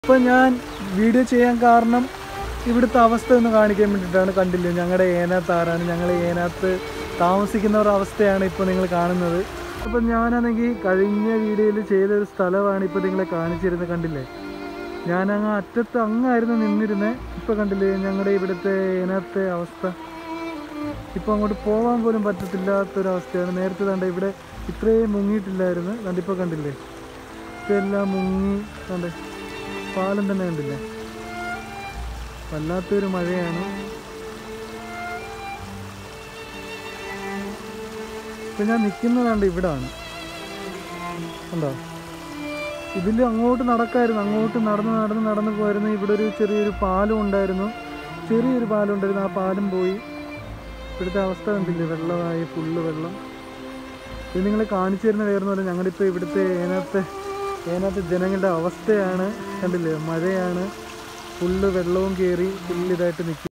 ഇപ്പം ഞാൻ വീഡിയോ ചെയ്യാൻ കാരണം ഇവിടുത്തെ അവസ്ഥ ഒന്ന് കാണിക്കാൻ വേണ്ടിയിട്ടാണ് കണ്ടില്ലേ ഞങ്ങളുടെ ഏനാത്താറാണ് ഞങ്ങൾ ഏനാത്ത് താമസിക്കുന്നവരുടെ അവസ്ഥയാണ് ഇപ്പോൾ നിങ്ങൾ കാണുന്നത് അപ്പം ഞാനാണെങ്കിൽ കഴിഞ്ഞ വീഡിയോയിൽ ചെയ്തൊരു സ്ഥലമാണ് ഇപ്പോൾ നിങ്ങളെ കാണിച്ചിരുന്നത് കണ്ടില്ലേ ഞാനങ്ങ് അറ്റത്ത് അങ്ങായിരുന്നു നിന്നിരുന്നത് ഇപ്പോൾ കണ്ടില്ലേ ഞങ്ങളുടെ ഇവിടുത്തെ ഏനാത്തെ അവസ്ഥ ഇപ്പോൾ അങ്ങോട്ട് പോകാൻ പോലും പറ്റത്തില്ലാത്തൊരവസ്ഥയാണ് നേരത്തെ കണ്ട ഇവിടെ ഇത്രയും മുങ്ങിയിട്ടില്ലായിരുന്നു കണ്ടിപ്പോൾ കണ്ടില്ലേ ഇപ്പം എല്ലാം മുങ്ങി കണ്ടേ പാലം തന്നെ കണ്ടില്ലേ വല്ലാത്തൊരു മഴയാണ് ഇപ്പം ഞാൻ നിൽക്കുന്നതാണ്ട് ഇവിടാണ് ഉണ്ടോ ഇതിൽ അങ്ങോട്ട് നടക്കായിരുന്നു അങ്ങോട്ട് നടന്ന് നടന്ന് നടന്ന് പോയിരുന്നു ഇവിടെ ഒരു ചെറിയൊരു പാലം ഉണ്ടായിരുന്നു ചെറിയൊരു പാലം ഉണ്ടായിരുന്നു ആ പാലം പോയി ഇവിടുത്തെ അവസ്ഥ കണ്ടില്ലേ വെള്ളമായി ഫുള്ള് വെള്ളം ഇത് നിങ്ങളെ കാണിച്ചു തരുന്ന വേറെ പറഞ്ഞാൽ ഞങ്ങളുടെ ഇപ്പോൾ ഇവിടുത്തെ ഏനത്തെ ഏനത്തെ ജനങ്ങളുടെ അവസ്ഥയാണ് കണ്ടില്ലേ മഴയാണ് ഫുള്ള് വെള്ളവും കയറി ഫുള്ള് ഇതായിട്ട് നിൽക്കും